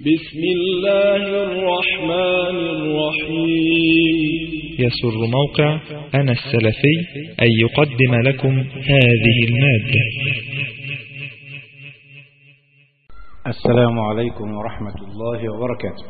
بسم الله الرحمن الرحيم يسر موقع أنا السلفي أن يقدم لكم هذه المادة السلام عليكم ورحمة الله وبركاته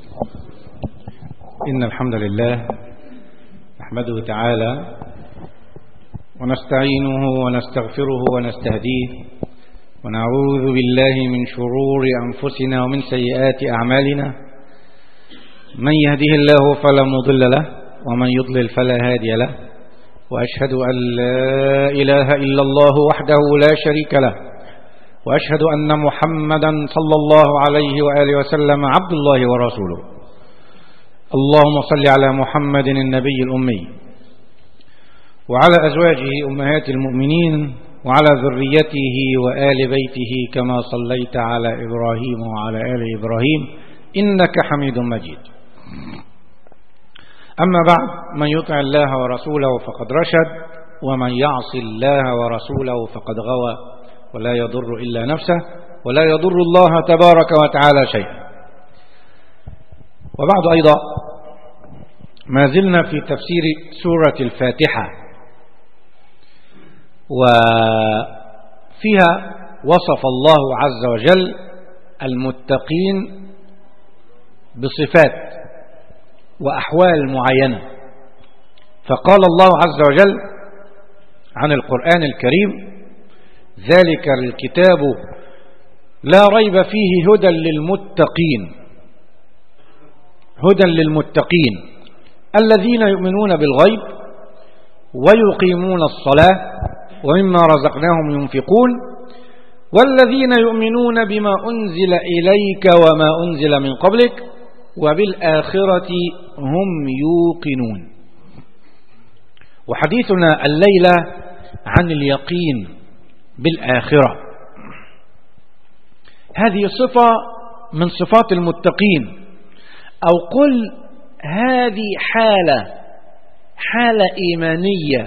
إن الحمد لله نحمده تعالى ونستعينه ونستغفره ونستهديه ونعوذ بالله من شرور أنفسنا ومن سيئات أعمالنا من يهده الله فلا مضل له ومن يضلل فلا هادي له وأشهد أن لا إله إلا الله وحده لا شريك له وأشهد أن محمدا صلى الله عليه وآله وسلم عبد الله ورسوله اللهم صل على محمد النبي الأمي وعلى أزواجه أمهات المؤمنين وعلى ذريته وآل بيته كما صليت على إبراهيم وعلى آل إبراهيم إنك حميد مجيد أما بعد من يطع الله ورسوله فقد رشد ومن يعص الله ورسوله فقد غوى ولا يضر إلا نفسه ولا يضر الله تبارك وتعالى شيئا وبعد أيضا ما زلنا في تفسير سورة الفاتحة وفيها وصف الله عز وجل المتقين بصفات وأحوال معينة فقال الله عز وجل عن القرآن الكريم ذلك الكتاب لا ريب فيه هدى للمتقين هدى للمتقين الذين يؤمنون بالغيب ويقيمون الصلاة ومما رزقناهم ينفقون والذين يؤمنون بما أنزل إليك وما أنزل من قبلك وبالآخرة هم يوقنون وحديثنا الليلة عن اليقين بالآخرة هذه صفة من صفات المتقين أو قل هذه حالة حالة إيمانية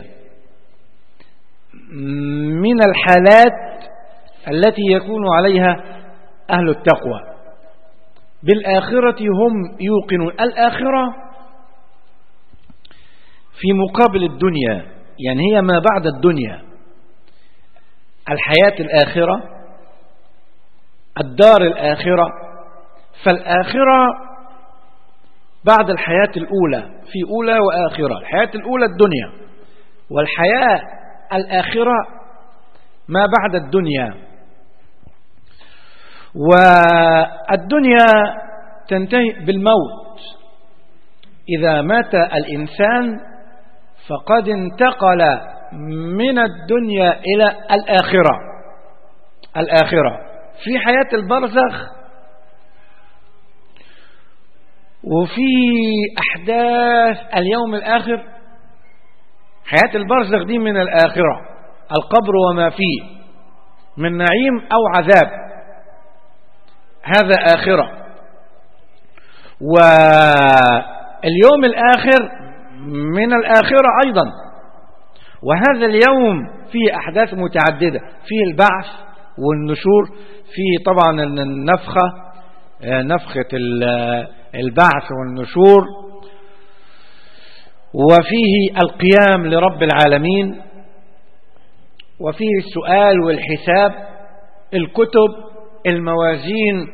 من الحالات التي يكون عليها أهل التقوى بالآخرة هم يوقنون الآخرة في مقابل الدنيا يعني هي ما بعد الدنيا الحياة الآخرة الدار الآخرة فالآخرة بعد الحياة الأولى في أولى وآخرة الحياة الأولى الدنيا والحياة الآخرة ما بعد الدنيا والدنيا تنتهي بالموت إذا مات الإنسان فقد انتقل من الدنيا إلى الآخرة الآخرة في حياة البرزخ وفي أحداث اليوم الآخر حياة البرزخ دي من الآخرة القبر وما فيه من نعيم أو عذاب هذا آخرة واليوم الآخر من الآخرة أيضا وهذا اليوم فيه أحداث متعددة فيه البعث والنشور فيه طبعا النفخة نفخة البعث والنشور وفيه القيام لرب العالمين وفيه السؤال والحساب الكتب الموازين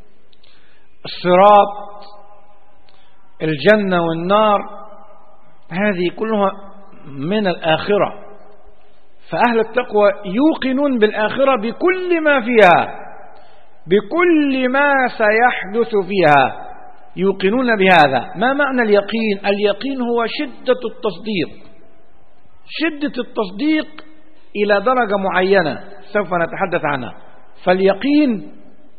الصراط الجنة والنار هذه كلها من الآخرة فأهل التقوى يوقنون بالآخرة بكل ما فيها بكل ما سيحدث فيها يوقنون بهذا ما معنى اليقين اليقين هو شدة التصديق شدة التصديق إلى درجة معينة سوف نتحدث عنها فاليقين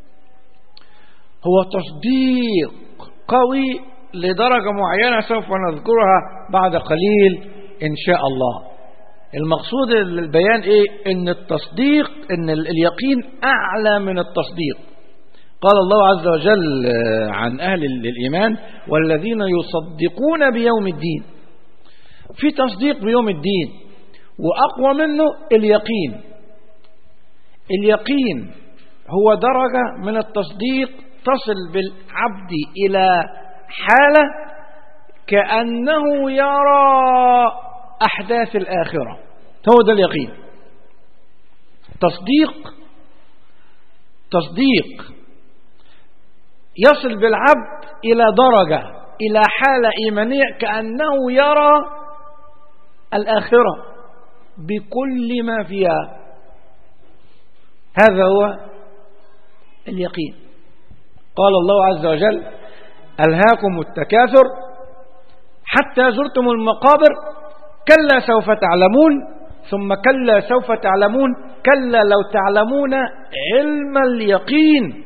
هو تصديق قوي لدرجة معينة سوف نذكرها بعد قليل إن شاء الله المقصود البيان إيه إن التصديق إن اليقين أعلى من التصديق قال الله عز وجل عن أهل الإيمان والذين يصدقون بيوم الدين في تصديق بيوم الدين وأقوى منه اليقين اليقين هو درجة من التصديق تصل بالعبد إلى حالة كأنه يرى أحداث الآخرة هو ده اليقين تصديق تصديق يصل بالعبد إلى درجة إلى حالة إيمانية كأنه يرى الآخرة بكل ما فيها هذا هو اليقين قال الله عز وجل ألهاكم التكاثر حتى زرتم المقابر كلا سوف تعلمون ثم كلا سوف تعلمون كلا لو تعلمون علم اليقين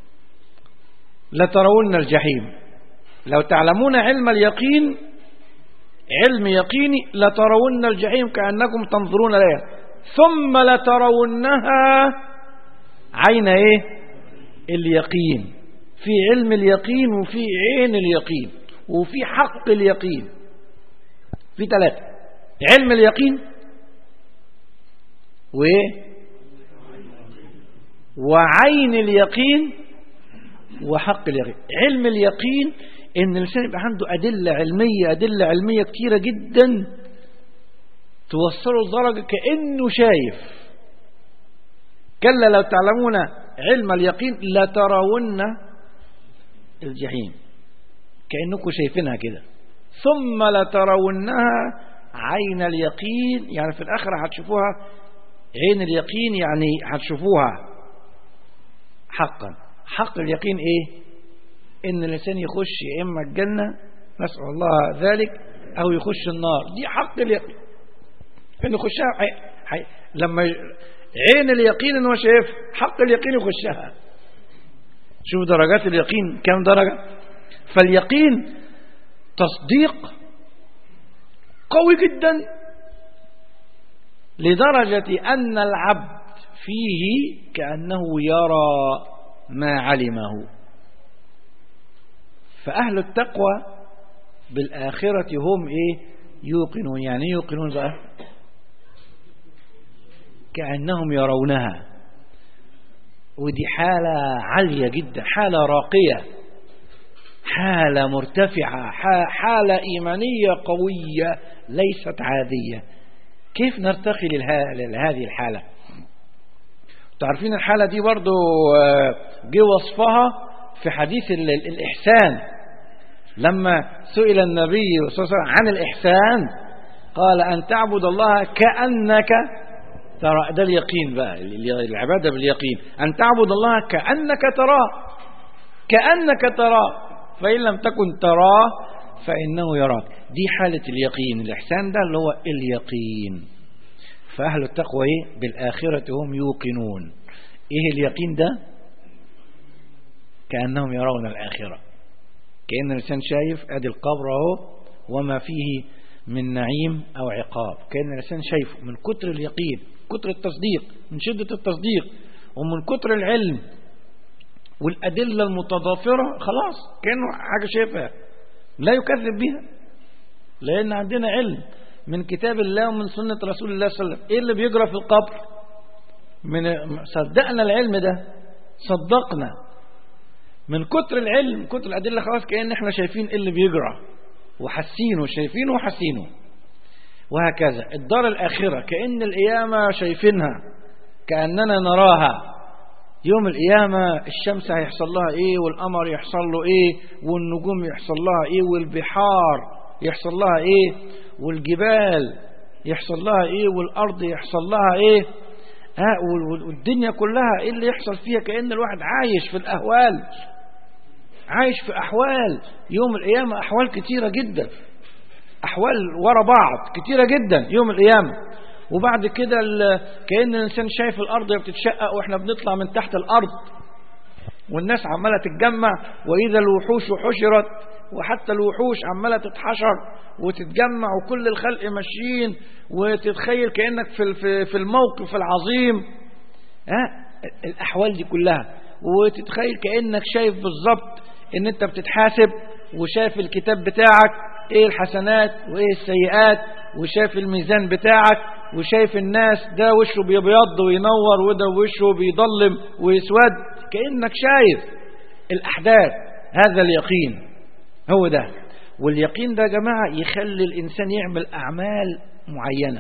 لترون الجحيم لو تعلمون علم اليقين علم يقيني لترون الجحيم كأنكم تنظرون إليها ثم لترونها عين ايه اليقين في علم اليقين وفي عين اليقين وفي حق اليقين في ثلاثة علم اليقين وايه وعين اليقين وحق اليقين علم اليقين ان الانسان يبقى عنده ادله علميه ادله علميه كتيره جدا توصله لدرجه كانه شايف كلا لو تعلمون علم اليقين لترون الجحيم كانكم شايفينها كده ثم لترونها عين اليقين يعني في الاخره هتشوفوها عين اليقين يعني هتشوفوها حقا حق اليقين ايه ان الانسان يخش يا اما الجنه نسال الله ذلك او يخش النار دي حق اليقين ان يخشها حي... حي... لما ي... عين اليقين ان هو شايف حق اليقين يخشها شوف درجات اليقين كم درجه فاليقين تصديق قوي جدا لدرجه ان العبد فيه كانه يرى ما علمه فأهل التقوى بالآخرة هم إيه يوقنون يعني يوقنون بقى كأنهم يرونها ودي حالة عالية جدا حالة راقية حالة مرتفعة حالة إيمانية قوية ليست عادية كيف نرتقي لهذه الحالة تعرفين الحالة دي برضو جه وصفها في حديث الإحسان لما سئل النبي صلى الله عليه وسلم عن الإحسان قال أن تعبد الله كأنك ترى ده اليقين بقى العبادة باليقين أن تعبد الله كأنك تراه كأنك تراه فإن لم تكن تراه فإنه يراك دي حالة اليقين الإحسان ده اللي هو اليقين فأهل التقوى إيه؟ بالآخرة هم يوقنون إيه اليقين ده كأنهم يرون الآخرة كأن الإنسان شايف أدي القبر أهو وما فيه من نعيم أو عقاب كأن الإنسان شايفه من كتر اليقين كتر التصديق من شدة التصديق ومن كتر العلم والأدلة المتضافرة خلاص كأنه حاجة شايفها لا يكذب بها لأن عندنا علم من كتاب الله ومن سنة رسول الله صلى الله عليه وسلم إيه اللي بيجرى في القبر من صدقنا العلم ده صدقنا من كتر العلم كتر الأدلة خلاص كأن احنا شايفين ايه اللي بيجرى وحاسينه شايفينه وحاسينه وهكذا الدار الآخرة كأن القيامة شايفينها كأننا نراها يوم القيامة الشمس هيحصل لها ايه والقمر يحصل له ايه والنجوم يحصل لها ايه والبحار يحصل لها ايه والجبال يحصل لها ايه والارض يحصل لها ايه ها والدنيا كلها ايه اللي يحصل فيها كأن الواحد عايش في الاهوال عايش في احوال يوم القيامة احوال كتيرة جدا احوال ورا بعض كتيرة جدا يوم القيامة وبعد كده كأن الانسان شايف الارض بتتشقق واحنا بنطلع من تحت الارض والناس عمالة تتجمع واذا الوحوش حشرت وحتى الوحوش عمالة تتحشر وتتجمع وكل الخلق ماشيين وتتخيل كأنك في في الموقف العظيم ها الأحوال دي كلها وتتخيل كأنك شايف بالظبط ان انت بتتحاسب وشايف الكتاب بتاعك ايه الحسنات وايه السيئات وشايف الميزان بتاعك وشايف الناس ده وشه بيبيض وينور وده وشه بيضلم ويسود كأنك شايف الأحداث هذا اليقين هو ده واليقين ده يا جماعة يخلي الإنسان يعمل أعمال معينة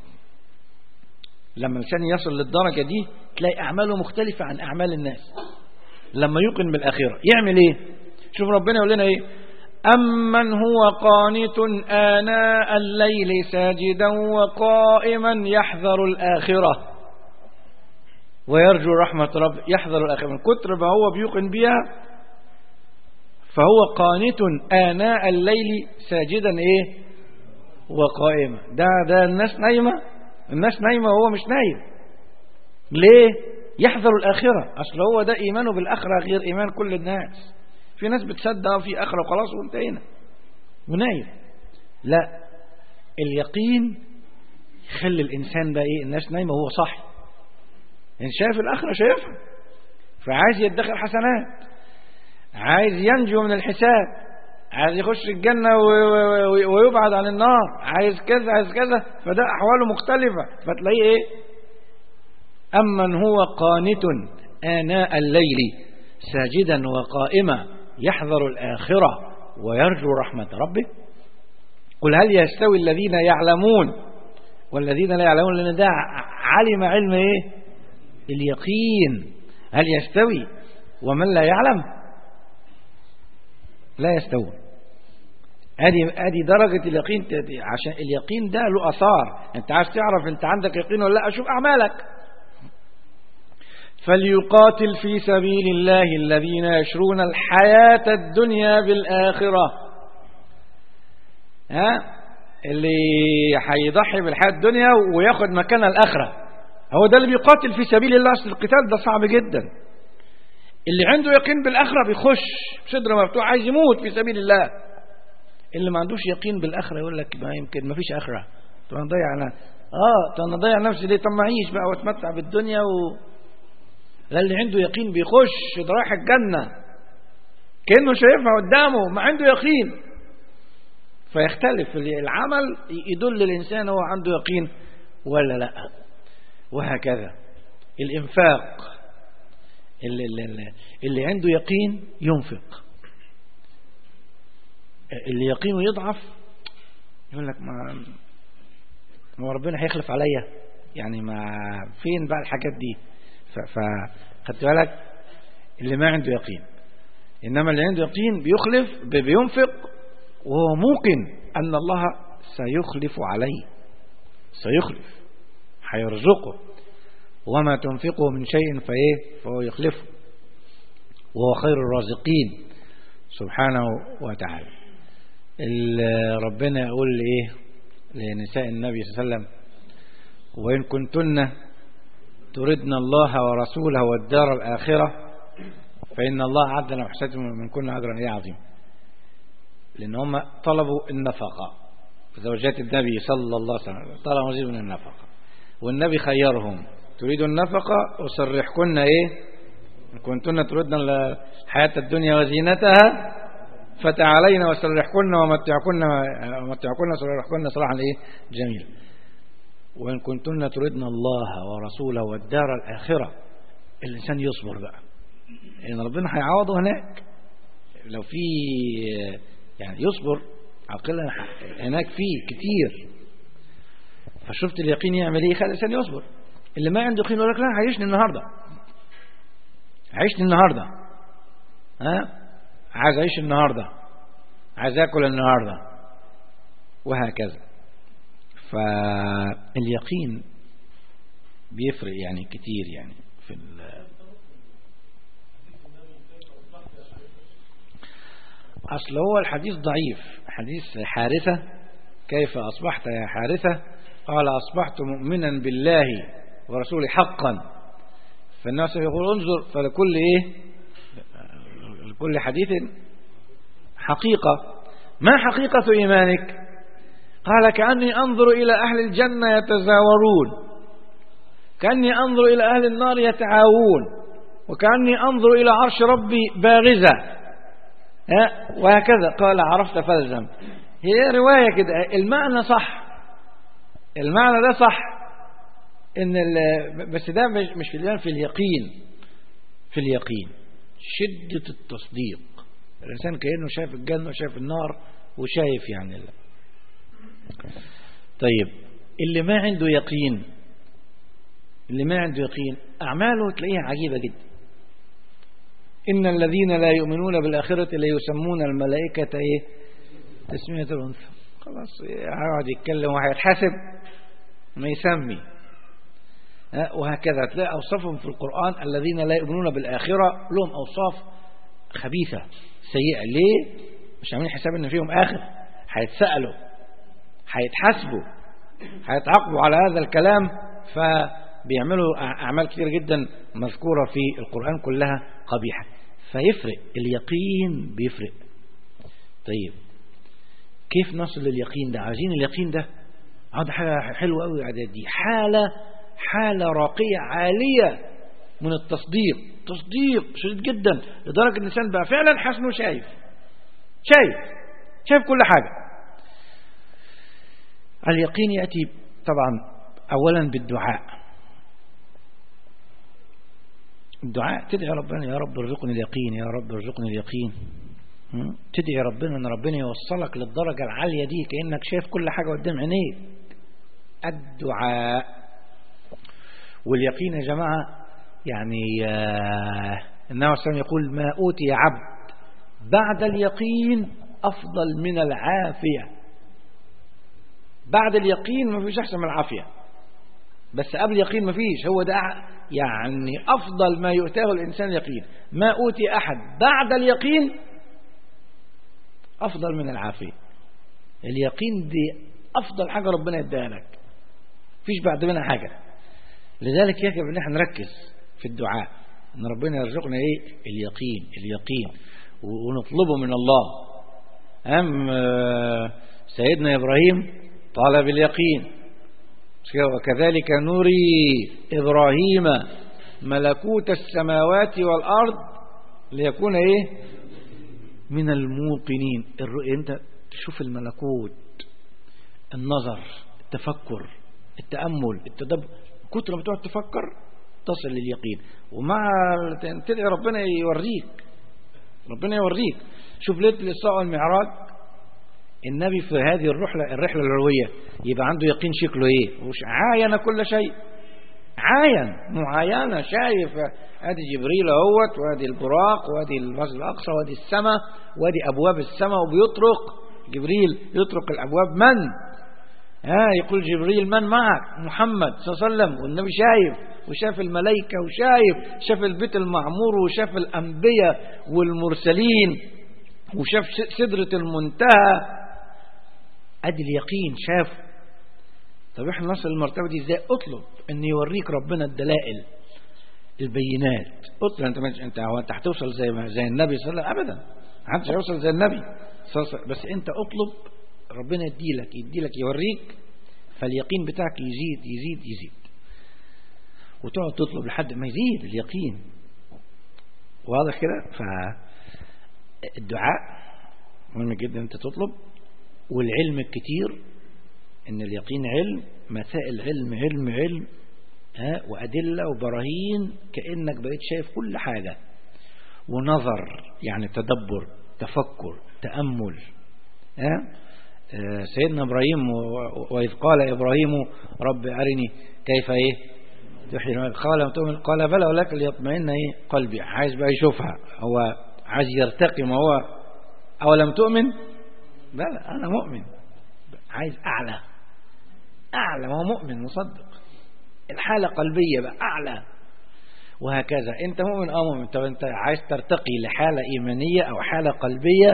لما الإنسان يصل للدرجة دي تلاقي أعماله مختلفة عن أعمال الناس لما يوقن بالآخرة يعمل إيه شوف ربنا يقول لنا إيه أمن هو قانت آناء الليل ساجدا وقائما يحذر الآخرة ويرجو رحمة رب يحذر الآخرة من كتر ما هو بيوقن بها فهو قانت آناء الليل ساجدا إيه وقائما ده ده الناس نايمة الناس نايمة وهو مش نايم ليه يحذر الآخرة أصل هو ده إيمانه بالآخرة غير إيمان كل الناس في ناس بتصدق في آخرة وخلاص وانتهينا ونايم لا اليقين يخلي الإنسان ده إيه الناس نايمة وهو صاحي إن شاف الآخرة شايفها فعايز يدخر حسنات عايز ينجو من الحساب عايز يخش الجنة ويبعد عن النار عايز كذا عايز كذا فده أحواله مختلفة فتلاقيه إيه أمن هو قانت آناء الليل ساجدا وقائما يحذر الآخرة ويرجو رحمة ربه قل هل يستوي الذين يعلمون والذين لا يعلمون لأن ده علم علم إيه اليقين هل يستوي ومن لا يعلم لا يستوون ادي ادي درجه اليقين عشان اليقين ده له اثار انت عايز تعرف انت عندك يقين ولا لا شوف اعمالك فليقاتل في سبيل الله الذين يشرون الحياة الدنيا بالآخرة ها اللي هيضحي بالحياة الدنيا وياخد مكانها الآخرة هو ده اللي بيقاتل في سبيل الله أصل القتال ده صعب جدا اللي عنده يقين بالآخرة بيخش صدر مفتوح عايز يموت في سبيل الله اللي ما عندوش يقين بالآخرة يقول لك ما يمكن ما فيش آخرة طب انا ضيع انا اه طب انا ضيع نفسي ليه طب ما اعيش بقى واتمتع بالدنيا و لا اللي عنده يقين بيخش ده رايح الجنة كأنه شايفها قدامه ما عنده يقين فيختلف العمل يدل الإنسان هو عنده يقين ولا لا وهكذا الإنفاق اللي, اللي, اللي عنده يقين ينفق اللي يقينه يضعف يقول لك ما هو ربنا هيخلف عليا يعني ما فين بقى الحاجات دي فخدت بالك اللي ما عنده يقين إنما اللي عنده يقين بيخلف بينفق وهو موقن أن الله سيخلف عليه سيخلف هيرزقه وما تنفقه من شيء فإيه فهو يخلفه وهو خير الرازقين سبحانه وتعالى ربنا يقول إيه لنساء النبي صلى الله عليه وسلم وإن كنتن تردن الله ورسوله والدار الآخرة فإن الله أعد لهم حسنات من كل أجرا إيه عظيم لأن هم طلبوا النفقة زوجات النبي صلى الله عليه وسلم طلبوا مزيد من النفقة والنبي خيرهم تريد النفقة أسرحكن إيه إن كنتن تردن الحياة الدنيا وزينتها فتعالين وسرحكن ومتعكن ومتعكن وسرحكن صراحا إيه جميل وإن كنتن تردن الله ورسوله والدار الآخرة الإنسان يصبر بقى لأن ربنا هيعوضه هناك لو في يعني يصبر عقلا هناك فيه كتير فشفت اليقين يعمل ايه خلي الانسان يصبر اللي ما عنده يقين يقول لك لا عيشني النهارده عيشني النهارده ها عايز اعيش النهارده عايز اكل النهارده وهكذا فاليقين بيفرق يعني كتير يعني في أصل هو الحديث ضعيف حديث حارثة كيف أصبحت يا حارثة قال أصبحت مؤمنا بالله ورسوله حقا فالناس يقول انظر فلكل إيه لكل حديث حقيقة ما حقيقة إيمانك قال كأني أنظر إلى أهل الجنة يتزاورون كأني أنظر إلى أهل النار يتعاوون وكأني أنظر إلى عرش ربي بارزة وهكذا قال عرفت فالزم هي رواية كده المعنى صح المعنى ده صح ان بس ده مش في الإيمان في اليقين في اليقين شدة التصديق الإنسان كأنه شايف الجنة وشايف النار وشايف يعني الله طيب اللي ما عنده يقين اللي ما عنده يقين أعماله تلاقيها عجيبة جدا إن الذين لا يؤمنون بالآخرة لا يسمون الملائكة إيه تسمية الأنثى خلاص هيقعد يتكلم وهيتحاسب ما يسمي وهكذا تلاقي أوصافهم في القرآن الذين لا يؤمنون بالآخرة لهم أوصاف خبيثة سيئة ليه مش عاملين حساب ان فيهم آخر هيتسألوا هيتحاسبوا هيتعاقبوا على هذا الكلام فبيعملوا أعمال كثير جدا مذكورة في القرآن كلها قبيحة فيفرق اليقين بيفرق طيب كيف نصل لليقين ده عايزين اليقين ده هذا حاجة حلوة قوي دي حالة حالة راقية عالية من التصديق تصديق شديد جدا لدرجة الإنسان بقى فعلا حاسس انه شايف شايف شايف كل حاجة اليقين يأتي طبعا أولا بالدعاء الدعاء تدعي ربنا يا رب ارزقني اليقين يا رب ارزقني اليقين تدعي ربنا ان ربنا يوصلك للدرجة العالية دي كأنك شايف كل حاجة قدام عينيك الدعاء واليقين يا جماعة يعني آه النبي عليه الصلاة يقول ما أوتي عبد بعد اليقين أفضل من العافية بعد اليقين ما فيش أحسن من العافية بس قبل اليقين ما فيش هو ده يعني أفضل ما يؤتاه الإنسان اليقين ما أوتي أحد بعد اليقين أفضل من العافية اليقين دي أفضل حاجة ربنا يديها لك فيش بعد منها حاجة لذلك يجب ان احنا نركز في الدعاء ان ربنا يرزقنا ايه اليقين اليقين ونطلبه من الله أم سيدنا إبراهيم طالب اليقين وكذلك نري إبراهيم ملكوت السماوات والأرض ليكون إيه من الموقنين أنت تشوف الملكوت النظر التفكر التأمل التدبر كتر ما تقعد تفكر تصل لليقين ومع تدعي ربنا يوريك ربنا يوريك شوف ليله الاسراء والمعراج النبي في هذه الرحلة الرحلة العلوية يبقى عنده يقين شكله ايه وش عاين كل شيء عاين معاينة شايف ادي جبريل اهوت وادي البراق وادي المسجد الاقصى وادي السماء وادي ابواب السماء وبيطرق جبريل يطرق الابواب من ها يقول جبريل من معك محمد صلى الله عليه وسلم والنبي شايف وشاف الملائكة وشايف شاف البيت المعمور وشاف الأنبياء والمرسلين وشاف سدرة المنتهى أدي اليقين شاف طب احنا نصل المرتبة دي ازاي اطلب ان يوريك ربنا الدلائل البينات اطلب انت مش انت هو انت هتوصل زي ما زي النبي صلى الله عليه وسلم ابدا محدش هيوصل زي النبي صلى الله عليه وسلم بس انت اطلب ربنا يديلك يديلك يوريك فاليقين بتاعك يزيد يزيد يزيد وتقعد تطلب لحد ما يزيد اليقين واضح كده فالدعاء مهم جدا انت تطلب والعلم الكتير ان اليقين علم مسائل علم علم علم ها وأدلة وبراهين كأنك بقيت شايف كل حاجة ونظر يعني تدبر تفكر تأمل ها سيدنا إبراهيم وإذ قال إبراهيم رب أرني كيف إيه تحيي قال تؤمن قال بلى ولكن ليطمئن إيه قلبي عايز بقى يشوفها هو عايز يرتقي ما هو أولم تؤمن بلى أنا مؤمن عايز أعلى أعلى ما هو مؤمن مصدق الحالة قلبية بقى أعلى وهكذا أنت مؤمن أو مؤمن طب أنت عايز ترتقي لحالة إيمانية أو حالة قلبية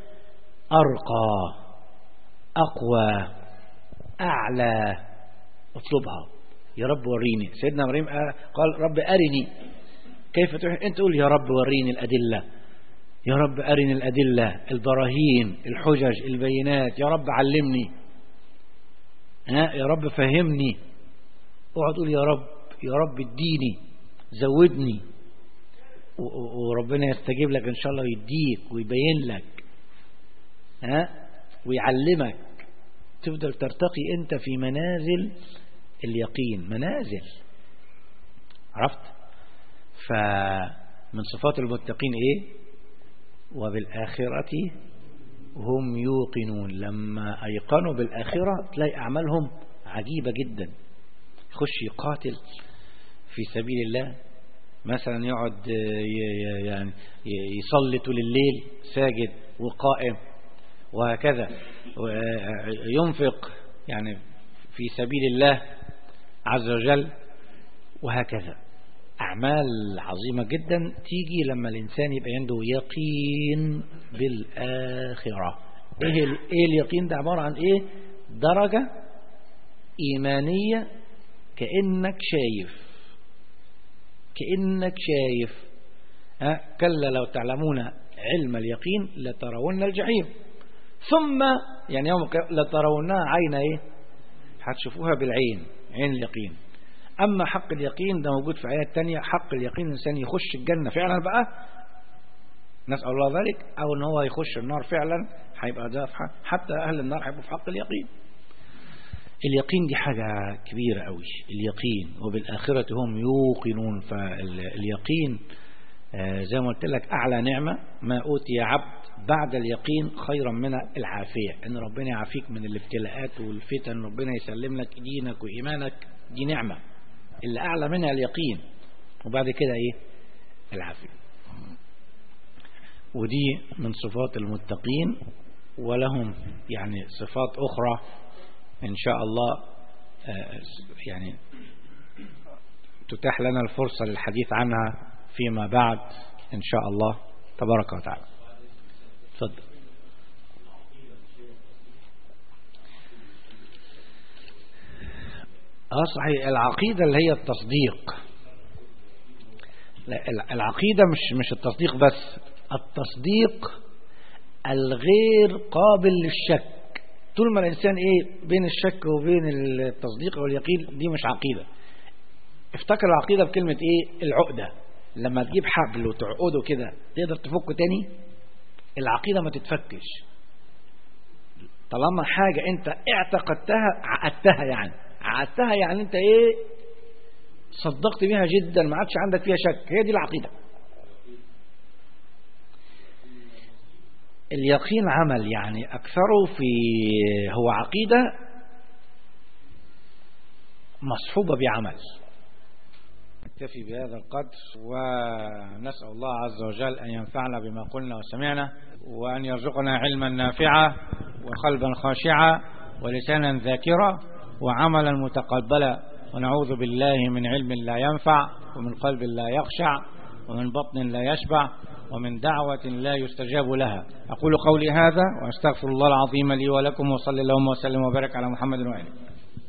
أرقى أقوى أعلى اطلبها يا رب وريني سيدنا إبراهيم قال رب أرني كيف تحب أنت تقول يا رب وريني الأدلة يا رب أرني الأدلة البراهين الحجج البينات يا رب علمني ها يا رب فهمني اقعد تقول يا رب يا رب اديني زودني وربنا يستجيب لك ان شاء الله ويديك ويبين لك ها ويعلمك تفضل ترتقي انت في منازل اليقين منازل عرفت من صفات المتقين إيه وبالآخرة هم يوقنون لما أيقنوا بالآخرة تلاقي أعمالهم عجيبة جدا يخش يقاتل في سبيل الله مثلا يقعد يعني يصلي طول الليل ساجد وقائم وهكذا ينفق يعني في سبيل الله عز وجل وهكذا أعمال عظيمة جدا تيجي لما الإنسان يبقى عنده يقين بالآخرة إيه, إيه اليقين ده عبارة عن إيه درجة إيمانية كأنك شايف كأنك شايف ها كلا لو تعلمون علم اليقين لترون الجحيم ثم يعني يوم لترونها عين ايه هتشوفوها بالعين عين اليقين أما حق اليقين ده موجود في آيات تانية حق اليقين الإنسان يخش الجنة فعلا بقى نسأل الله ذلك أو أن هو يخش النار فعلا هيبقى ده حتى أهل النار هيبقوا في حق اليقين اليقين دي حاجة كبيرة قوي اليقين وبالآخرة هم يوقنون فاليقين زي ما قلت لك أعلى نعمة ما أوتي عبد بعد اليقين خيرا من العافية إن ربنا يعافيك من الابتلاءات والفتن ربنا يسلم لك دينك وإيمانك دي نعمة اللي أعلى منها اليقين وبعد كده إيه العافية ودي من صفات المتقين ولهم يعني صفات أخرى إن شاء الله يعني تتاح لنا الفرصة للحديث عنها فيما بعد إن شاء الله تبارك وتعالى تفضل اه صحيح العقيدة اللي هي التصديق العقيدة مش مش التصديق بس التصديق الغير قابل للشك طول ما الإنسان إيه بين الشك وبين التصديق واليقين دي مش عقيدة افتكر العقيدة بكلمة إيه العقدة لما تجيب حبل وتعقده كده تقدر تفكه تاني العقيدة ما تتفكش طالما حاجة انت اعتقدتها عقدتها يعني عقدتها يعني انت ايه صدقت بيها جدا ما عادش عندك فيها شك هي دي العقيدة اليقين عمل يعني أكثره في هو عقيدة مصحوبة بعمل نكتفي بهذا القدر ونسأل الله عز وجل أن ينفعنا بما قلنا وسمعنا وأن يرزقنا علما نافعا وقلبا خاشعا ولسانا ذاكرا وعملا متقبلا ونعوذ بالله من علم لا ينفع ومن قلب لا يخشع ومن بطن لا يشبع ومن دعوة لا يستجاب لها أقول قولي هذا وأستغفر الله العظيم لي ولكم وصلى اللهم وسلم وبارك على محمد وآله